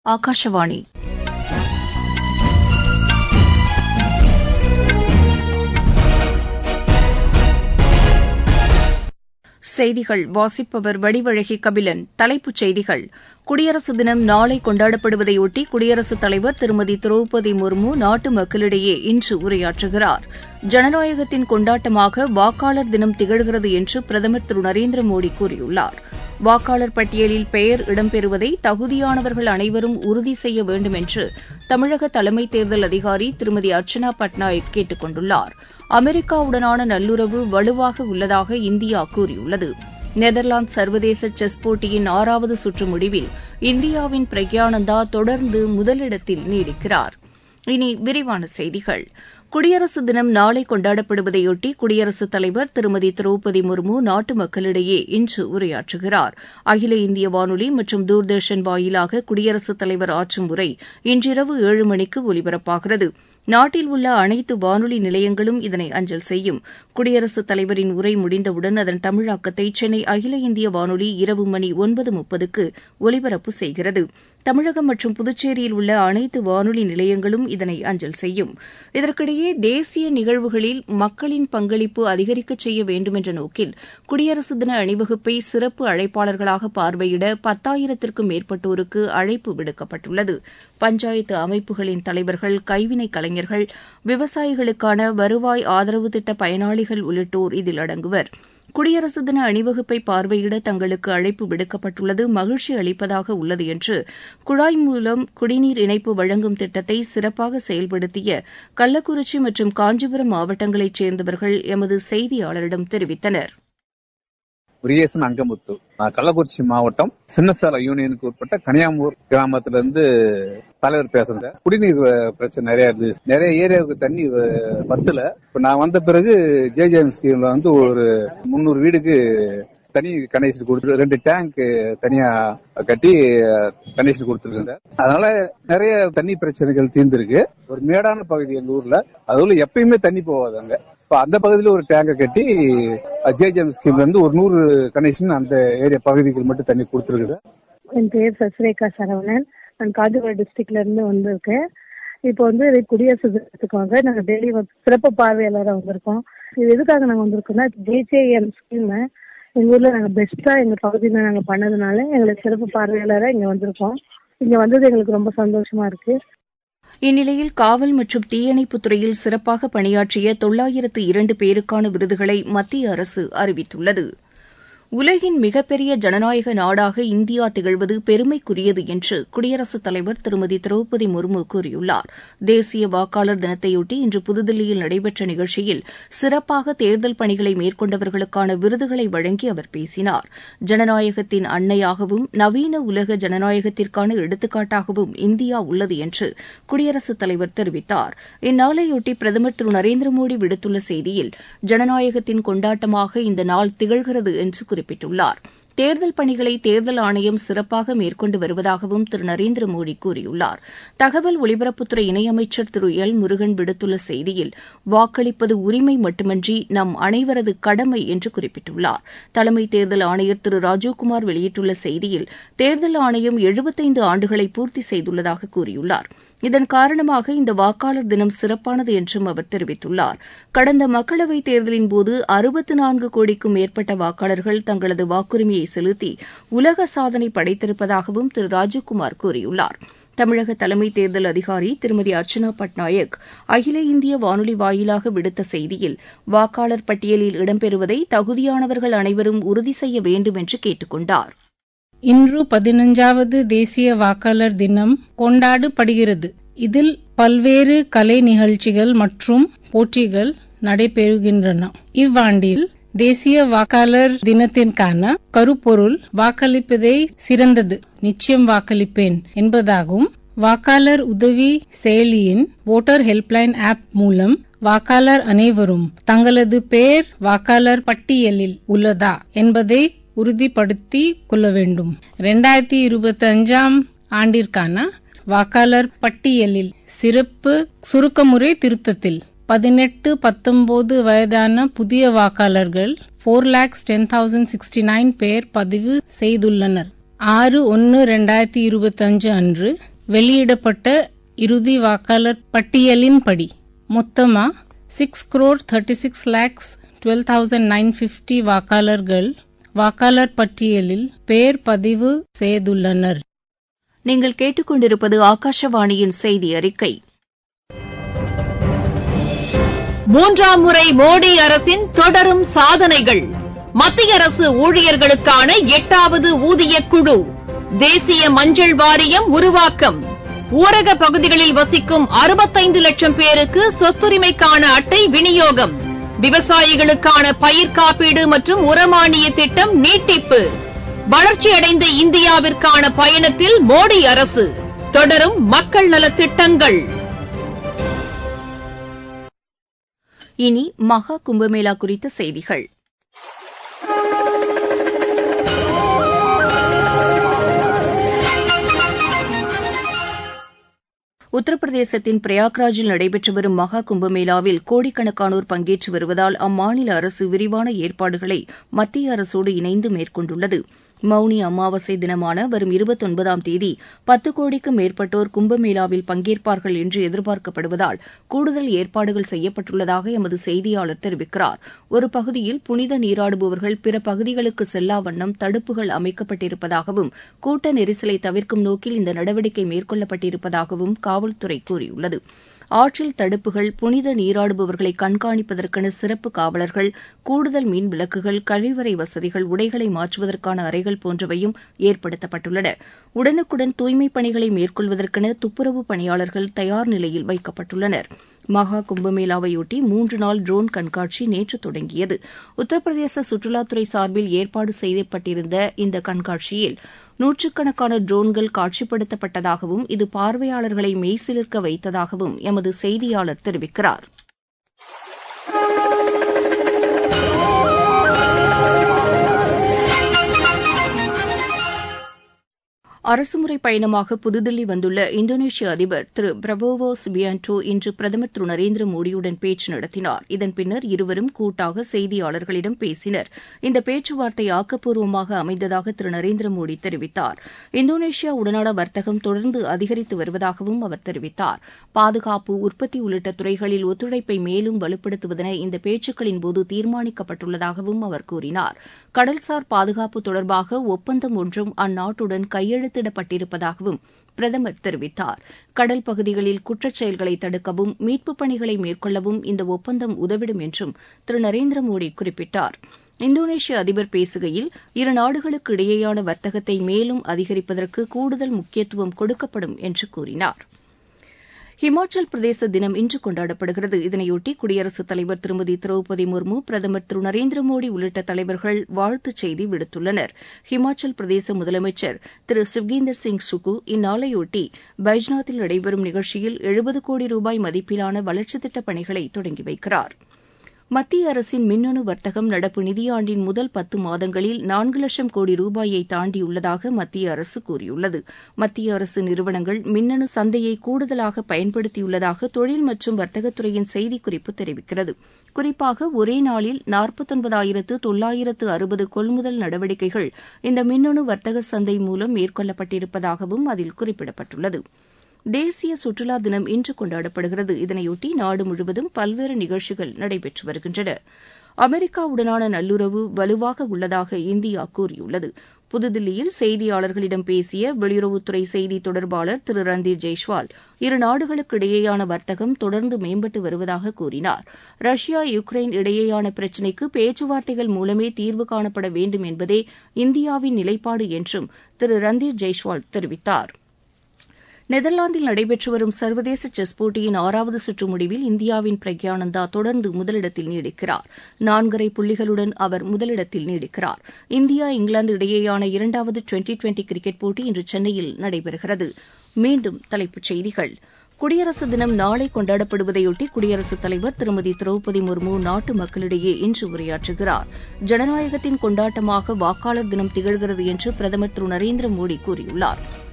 ஆகாஷவாணி செய்திகள் வாசிப்பவர் வடிவழகி கபிலன் தலைப்புச் செய்திகள் குடியரசு தினம் நாளை கொண்டாடப்படுவதையொட்டி குடியரசுத் தலைவர் திருமதி திரௌபதி முர்மு நாட்டு மக்களிடையே இன்று உரையாற்றுகிறார் ஜனநாயகத்தின் கொண்டாட்டமாக வாக்காளர் தினம் திகழ்கிறது என்று பிரதமர் திரு நரேந்திர மோடி கூறியுள்ளார் வாக்காளர் பட்டியலில் பெயர் இடம்பெறுவதை தகுதியானவர்கள் அனைவரும் உறுதி செய்ய வேண்டும் என்று தமிழக தலைமை தேர்தல் அதிகாரி திருமதி அர்ச்சனா பட்நாயக் கேட்டுக் கொண்டுள்ளார் அமெரிக்காவுடனான நல்லுறவு வலுவாக உள்ளதாக இந்தியா கூறியுள்ளது நெதர்லாந்து சர்வதேச செஸ் போட்டியின் ஆறாவது சுற்று முடிவில் இந்தியாவின் பிரக்யானந்தா தொடர்ந்து முதலிடத்தில் நீடிக்கிறார் இனி விரிவான செய்திகள் குடியரசு தினம் நாளை கொண்டாடப்படுவதையொட்டி குடியரசுத் தலைவர் திருமதி திரௌபதி முர்மு நாட்டு மக்களிடையே இன்று உரையாற்றுகிறார் அகில இந்திய வானொலி மற்றும் தூர்தர்ஷன் வாயிலாக குடியரசுத் தலைவர் ஆற்றும் உரை இன்றிரவு ஏழு மணிக்கு ஒலிபரப்பாகிறது நாட்டில் உள்ள அனைத்து வானொலி நிலையங்களும் இதனை அஞ்சல் செய்யும் குடியரசுத் தலைவரின் உரை முடிந்தவுடன் அதன் தமிழாக்கத்தை சென்னை அகில இந்திய வானொலி இரவு மணி ஒன்பது முப்பதுக்கு ஒலிபரப்பு செய்கிறது தமிழகம் மற்றும் புதுச்சேரியில் உள்ள அனைத்து வானொலி நிலையங்களும் இதனை அஞ்சல் செய்யும் இதற்கிடையே தேசிய நிகழ்வுகளில் மக்களின் பங்களிப்பு அதிகரிக்கச் செய்ய வேண்டுமென்ற நோக்கில் குடியரசு தின அணிவகுப்பை சிறப்பு அழைப்பாளர்களாக பார்வையிட பத்தாயிரத்திற்கும் மேற்பட்டோருக்கு அழைப்பு விடுக்கப்பட்டுள்ளது பஞ்சாயத்து அமைப்புகளின் தலைவர்கள் கைவினை கலைஞர்கள் விவசாயிகளுக்கான வருவாய் ஆதரவு திட்ட பயனாளிகள் உள்ளிட்டோர் இதில் அடங்குவர் குடியரசு தின அணிவகுப்பை பார்வையிட தங்களுக்கு அழைப்பு விடுக்கப்பட்டுள்ளது மகிழ்ச்சி அளிப்பதாக உள்ளது என்று குழாய் மூலம் குடிநீர் இணைப்பு வழங்கும் திட்டத்தை சிறப்பாக செயல்படுத்திய கள்ளக்குறிச்சி மற்றும் காஞ்சிபுரம் மாவட்டங்களைச் சேர்ந்தவர்கள் எமது செய்தியாளரிடம் தெரிவித்தனர் முருகேசன் அங்கமுத்து நான் கள்ளக்குறிச்சி மாவட்டம் சின்னசாலை யூனியனுக்கு உட்பட்ட கனியாமூர் கிராமத்துல இருந்து தலைவர் பேசுறேன் குடிநீர் பிரச்சனை நிறைய இருந்துச்சு நிறைய ஏரியாவுக்கு தண்ணி பத்துல இப்ப நான் வந்த பிறகு ஜேஜேஎம் ஸ்கீம்ல வந்து ஒரு முன்னூறு வீடுக்கு தனி கனெக்ஷன் கொடுத்து ரெண்டு டேங்க் தனியா கட்டி கனெக்ஷன் கொடுத்துருக்காங்க அதனால நிறைய தண்ணி பிரச்சனைகள் தீர்ந்திருக்கு ஒரு மேடான பகுதி எங்க ஊர்ல அதுல எப்பயுமே தண்ணி போகாது அங்க இப்ப அந்த பகுதியில ஒரு டேங்க கட்டி ஜேஜேஎம் ஸ்கீம்ல இருந்து ஒரு நூறு கனெக்ஷன் அந்த ஏரியா பகுதிக்கு மட்டும் தண்ணி கொடுத்துருக்குது என் பேர் சசிரேகா சரவணன் நான் காஞ்சிபுரம் டிஸ்ட்ரிக்ட்ல இருந்து வந்திருக்கேன் இப்போ வந்து குடியரசு தினத்துக்காக நாங்கள் டெய்லி சிறப்பு பார்வையாளராக வந்திருக்கோம் இது எதுக்காக நாங்கள் வந்திருக்கோம்னா ஜேஜேஎம் ஸ்கீம் எங்க ஊர்ல நாங்கள் பெஸ்டா எங்க பகுதியில் நாங்கள் பண்ணதுனால எங்களுக்கு சிறப்பு பார்வையாளராக இங்க வந்திருக்கோம் இங்க வந்தது எங்களுக்கு ரொம்ப சந்தோஷமா இருக்கு இந்நிலையில் காவல் மற்றும் தீயணைப்புத் துறையில் சிறப்பாக பணியாற்றிய தொள்ளாயிரத்து இரண்டு பேருக்கான விருதுகளை மத்திய அரசு அறிவித்துள்ளது உலகின் மிகப்பெரிய ஜனநாயக நாடாக இந்தியா திகழ்வது பெருமைக்குரியது என்று குடியரசுத் தலைவர் திருமதி திரௌபதி முர்மு கூறியுள்ளார் தேசிய வாக்காளர் தினத்தையொட்டி இன்று புதுதில்லியில் நடைபெற்ற நிகழ்ச்சியில் சிறப்பாக தேர்தல் பணிகளை மேற்கொண்டவர்களுக்கான விருதுகளை வழங்கி அவர் பேசினார் ஜனநாயகத்தின் அன்னையாகவும் நவீன உலக ஜனநாயகத்திற்கான எடுத்துக்காட்டாகவும் இந்தியா உள்ளது என்று குடியரசுத் தலைவர் தெரிவித்தார் இந்நாளையொட்டி பிரதமர் திரு நரேந்திர மோடி விடுத்துள்ள செய்தியில் ஜனநாயகத்தின் கொண்டாட்டமாக இந்த நாள் திகழ்கிறது என்று குறிப்பிட்டுள்ளார் தேர்தல் பணிகளை தேர்தல் ஆணையம் சிறப்பாக மேற்கொண்டு வருவதாகவும் திரு நரேந்திர மோடி கூறியுள்ளார் தகவல் ஒலிபரப்புத்துறை இணையமைச்சர் திரு எல் முருகன் விடுத்துள்ள செய்தியில் வாக்களிப்பது உரிமை மட்டுமன்றி நம் அனைவரது கடமை என்று குறிப்பிட்டுள்ளார் தலைமை தேர்தல் ஆணையர் திரு ராஜீவ்குமார் வெளியிட்டுள்ள செய்தியில் தேர்தல் ஆணையம் எழுபத்தைந்து ஆண்டுகளை பூர்த்தி செய்துள்ளதாக கூறியுள்ளார் இதன் காரணமாக இந்த வாக்காளர் தினம் சிறப்பானது என்றும் அவர் தெரிவித்துள்ளார் கடந்த மக்களவைத் தேர்தலின்போது அறுபத்து நான்கு கோடிக்கும் மேற்பட்ட வாக்காளர்கள் தங்களது வாக்குரிமையை செலுத்தி உலக சாதனை படைத்திருப்பதாகவும் திரு ராஜீவ்குமார் கூறியுள்ளார் தமிழக தலைமை தேர்தல் அதிகாரி திருமதி அர்ச்சனா பட்நாயக் அகில இந்திய வானொலி வாயிலாக விடுத்த செய்தியில் வாக்காளர் பட்டியலில் இடம்பெறுவதை தகுதியானவர்கள் அனைவரும் உறுதி செய்ய வேண்டும் என்று கேட்டுக் கொண்டார் இன்று பதினஞ்சாவது தேசிய வாக்காளர் தினம் கொண்டாடப்படுகிறது இதில் பல்வேறு கலை நிகழ்ச்சிகள் மற்றும் போட்டிகள் நடைபெறுகின்றன இவ்வாண்டில் தேசிய வாக்காளர் தினத்திற்கான கருப்பொருள் வாக்களிப்பதே சிறந்தது நிச்சயம் வாக்களிப்பேன் என்பதாகவும் வாக்காளர் உதவி செயலியின் ஓட்டர் ஹெல்ப்லைன் ஆப் மூலம் வாக்காளர் அனைவரும் தங்களது பெயர் வாக்காளர் பட்டியலில் உள்ளதா என்பதை உறுதிப்படுத்திக் கொள்ள வேண்டும் இரண்டாயிரத்தி இருபத்தி அஞ்சாம் ஆண்டிற்கான வாக்காளர் பட்டியலில் சிறப்பு சுருக்கமுறை திருத்தத்தில் பதினெட்டு பத்தொன்பது வயதான புதிய வாக்காளர்கள் four lakhs ten thousand sixty nine பேர் பதிவு செய்துள்ளனர் ஆறு ஒன்று ரெண்டாயிரத்தி இருபத்தஞ்சு அன்று வெளியிடப்பட்ட இறுதி வாக்காளர் பட்டியலின்படி மொத்தமா six crore thirty six lakhs twelve thousand nine fifty வாக்காளர்கள் வாக்காளர் பட்டியலில் பெயர் பதிவு செய்துள்ளனர் நீங்கள் கேட்டுக்கொண்டிருப்பது ஆகாஷவாணியின் செய்தி அறிக்கை மூன்றாம் முறை மோடி அரசின் தொடரும் சாதனைகள் மத்திய அரசு ஊழியர்களுக்கான எட்டாவது ஊதிய குழு தேசிய மஞ்சள் வாரியம் உருவாக்கம் ஊரக பகுதிகளில் வசிக்கும் அறுபத்தைந்து லட்சம் பேருக்கு சொத்துரிமைக்கான அட்டை விநியோகம் விவசாயிகளுக்கான பயிர் காப்பீடு மற்றும் உரமானிய திட்டம் நீட்டிப்பு வளர்ச்சியடைந்த இந்தியாவிற்கான பயணத்தில் மோடி அரசு தொடரும் மக்கள் நலத்திட்டங்கள் இனி மகா கும்பமேளா குறித்த செய்திகள் உத்தரப்பிரதேசத்தின் பிரயாக்ராஜில் நடைபெற்று வரும் மகா கும்பமேளாவில் கோடிக்கணக்கானோர் பங்கேற்று வருவதால் அம்மாநில அரசு விரிவான ஏற்பாடுகளை மத்திய அரசோடு இணைந்து மேற்கொண்டுள்ளது மவுனி அமாவாசை தினமான வரும் இருபத்தொன்பதாம் தேதி பத்து கோடிக்கும் மேற்பட்டோர் கும்பமேளாவில் பங்கேற்பார்கள் என்று எதிர்பார்க்கப்படுவதால் கூடுதல் ஏற்பாடுகள் செய்யப்பட்டுள்ளதாக எமது செய்தியாளர் தெரிவிக்கிறார் ஒரு பகுதியில் புனித நீராடுபவர்கள் பிற பகுதிகளுக்கு செல்லா வண்ணம் தடுப்புகள் அமைக்கப்பட்டிருப்பதாகவும் கூட்ட நெரிசலை தவிர்க்கும் நோக்கில் இந்த நடவடிக்கை மேற்கொள்ளப்பட்டிருப்பதாகவும் காவல்துறை கூறியுள்ளது ஆற்றில் தடுப்புகள் புனித நீராடுபவர்களை கண்காணிப்பதற்கென சிறப்பு காவலர்கள் கூடுதல் மின் விளக்குகள் கழிவறை வசதிகள் உடைகளை மாற்றுவதற்கான அறைகள் போன்றவையும் ஏற்படுத்தப்பட்டுள்ளன உடனுக்குடன் தூய்மைப் பணிகளை மேற்கொள்வதற்கென துப்புரவு பணியாளர்கள் தயார் நிலையில் வைக்கப்பட்டுள்ளனர் மகா கும்பமேளாவையொட்டி மூன்று நாள் ட்ரோன் கண்காட்சி நேற்று தொடங்கியது உத்தரப்பிரதேச சுற்றுலாத்துறை சார்பில் ஏற்பாடு செய்யப்பட்டிருந்த இந்த கண்காட்சியில் நூற்றுக்கணக்கான ட்ரோன்கள் காட்சிப்படுத்தப்பட்டதாகவும் இது பார்வையாளர்களை மெய்சிலிர்க்க வைத்ததாகவும் எமது செய்தியாளர் தெரிவிக்கிறார் அரசுமுறை பயணமாக புதுதில்லி வந்துள்ள இந்தோனேஷிய அதிபர் திரு பிரபோவோ சுபியான்டோ இன்று பிரதமர் திரு நரேந்திர மோடியுடன் பேச்சு நடத்தினார் இதன் பின்னர் இருவரும் கூட்டாக செய்தியாளர்களிடம் பேசினர் இந்த பேச்சுவார்த்தை ஆக்கப்பூர்வமாக அமைந்ததாக திரு நரேந்திர மோடி தெரிவித்தார் இந்தோனேஷியா உடனான வர்த்தகம் தொடர்ந்து அதிகரித்து வருவதாகவும் அவர் தெரிவித்தார் பாதுகாப்பு உற்பத்தி உள்ளிட்ட துறைகளில் ஒத்துழைப்பை மேலும் வலுப்படுத்துவதென இந்த பேச்சுக்களின் போது தீர்மானிக்கப்பட்டுள்ளதாகவும் அவர் கூறினார் கடல்சார் பாதுகாப்பு தொடர்பாக ஒப்பந்தம் ஒன்றும் அந்நாட்டுடன் கையெழுத்திடப்பட்டிருப்பதாகவும் பிரதமர் தெரிவித்தார் கடல் பகுதிகளில் குற்றச் செயல்களை தடுக்கவும் மீட்புப் பணிகளை மேற்கொள்ளவும் இந்த ஒப்பந்தம் உதவிடும் என்றும் திரு நரேந்திர மோடி குறிப்பிட்டார் இந்தோனேஷிய அதிபர் பேசுகையில் இரு நாடுகளுக்கு இடையேயான வர்த்தகத்தை மேலும் அதிகரிப்பதற்கு கூடுதல் முக்கியத்துவம் கொடுக்கப்படும் என்று கூறினார் ஹிமாச்சல் பிரதேச தினம் இன்று கொண்டாடப்படுகிறது இதனையொட்டி குடியரசுத் தலைவர் திருமதி திரௌபதி முர்மு பிரதமர் திரு நரேந்திர மோடி உள்ளிட்ட தலைவர்கள் வாழ்த்துச் செய்தி விடுத்துள்ளனர் ஹிமாச்சல் பிரதேச முதலமைச்சர் திரு சுக்வீந்தர் சிங் சுகு இந்நாளையொட்டி பைஜ்நாத்தில் நடைபெறும் நிகழ்ச்சியில் எழுபது கோடி ரூபாய் மதிப்பிலான வளர்ச்சித் திட்டப் பணிகளை தொடங்கி வைக்கிறார் மத்திய அரசின் மின்னணு வர்த்தகம் நடப்பு நிதியாண்டின் முதல் பத்து மாதங்களில் நான்கு லட்சம் கோடி ரூபாயை தாண்டியுள்ளதாக மத்திய அரசு கூறியுள்ளது மத்திய அரசு நிறுவனங்கள் மின்னணு சந்தையை கூடுதலாக பயன்படுத்தியுள்ளதாக தொழில் மற்றும் வர்த்தகத்துறையின் செய்திக்குறிப்பு தெரிவிக்கிறது குறிப்பாக ஒரே நாளில் நாற்பத்தொன்பதாயிரத்து தொள்ளாயிரத்து அறுபது கொள்முதல் நடவடிக்கைகள் இந்த மின்னணு வர்த்தக சந்தை மூலம் மேற்கொள்ளப்பட்டிருப்பதாகவும் அதில் குறிப்பிடப்பட்டுள்ளது தேசிய சுற்றுலா தினம் இன்று கொண்டாடப்படுகிறது இதனையொட்டி நாடு முழுவதும் பல்வேறு நிகழ்ச்சிகள் நடைபெற்று வருகின்றன அமெரிக்காவுடனான நல்லுறவு வலுவாக உள்ளதாக இந்தியா கூறியுள்ளது புதுதில்லியில் செய்தியாளர்களிடம் பேசிய வெளியுறவுத்துறை செய்தி தொடர்பாளர் திரு ரந்தீர் ஜெய்ஸ்வால் இரு நாடுகளுக்கு இடையேயான வர்த்தகம் தொடர்ந்து மேம்பட்டு வருவதாக கூறினார் ரஷ்யா யுக்ரைன் இடையேயான பிரச்சினைக்கு பேச்சுவார்த்தைகள் மூலமே தீர்வு காணப்பட வேண்டும் என்பதே இந்தியாவின் நிலைப்பாடு என்றும் திரு ரந்தீர் ஜெய்ஸ்வால் தெரிவித்தார் நெதர்லாந்தில் நடைபெற்று வரும் சர்வதேச செஸ் போட்டியின் ஆறாவது சுற்று முடிவில் இந்தியாவின் பிரக்யானந்தா தொடர்ந்து முதலிடத்தில் நீடிக்கிறார் நான்கரை புள்ளிகளுடன் அவர் முதலிடத்தில் நீடிக்கிறார் இந்தியா இங்கிலாந்து இடையேயான இரண்டாவது டுவெண்டி டுவெண்டி கிரிக்கெட் போட்டி இன்று சென்னையில் நடைபெறுகிறது மீண்டும் தலைப்புச் செய்திகள் குடியரசு தினம் நாளை கொண்டாடப்படுவதையொட்டி குடியரசுத் தலைவர் திருமதி திரௌபதி முர்மு நாட்டு மக்களிடையே இன்று உரையாற்றுகிறார் ஜனநாயகத்தின் கொண்டாட்டமாக வாக்காளர் தினம் திகழ்கிறது என்று பிரதமர் திரு நரேந்திர மோடி கூறியுள்ளார்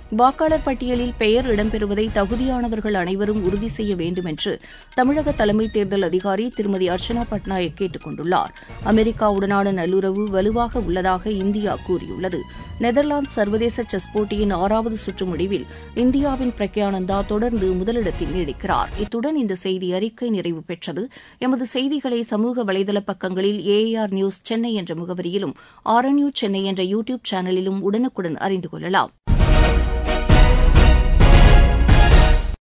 வாக்காளர் பட்டியலில் பெயர் இடம்பெறுவதை தகுதியானவர்கள் அனைவரும் உறுதி செய்ய வேண்டும் என்று தமிழக தலைமை தேர்தல் அதிகாரி திருமதி அர்ச்சனா பட்நாயக் கேட்டுக் கொண்டுள்ளார் அமெரிக்காவுடனான நல்லுறவு வலுவாக உள்ளதாக இந்தியா கூறியுள்ளது நெதர்லாந்து சர்வதேச செஸ் போட்டியின் ஆறாவது சுற்று முடிவில் இந்தியாவின் பிரக்யானந்தா தொடர்ந்து முதலிடத்தில் நீடிக்கிறார் இத்துடன் இந்த செய்தி அறிக்கை நிறைவு பெற்றது எமது செய்திகளை சமூக வலைதள பக்கங்களில் ஏஆர் நியூஸ் சென்னை என்ற முகவரியிலும் ஆர்என்யூ சென்னை என்ற யூ டியூப் சேனலிலும் உடனுக்குடன் அறிந்து கொள்ளலாம்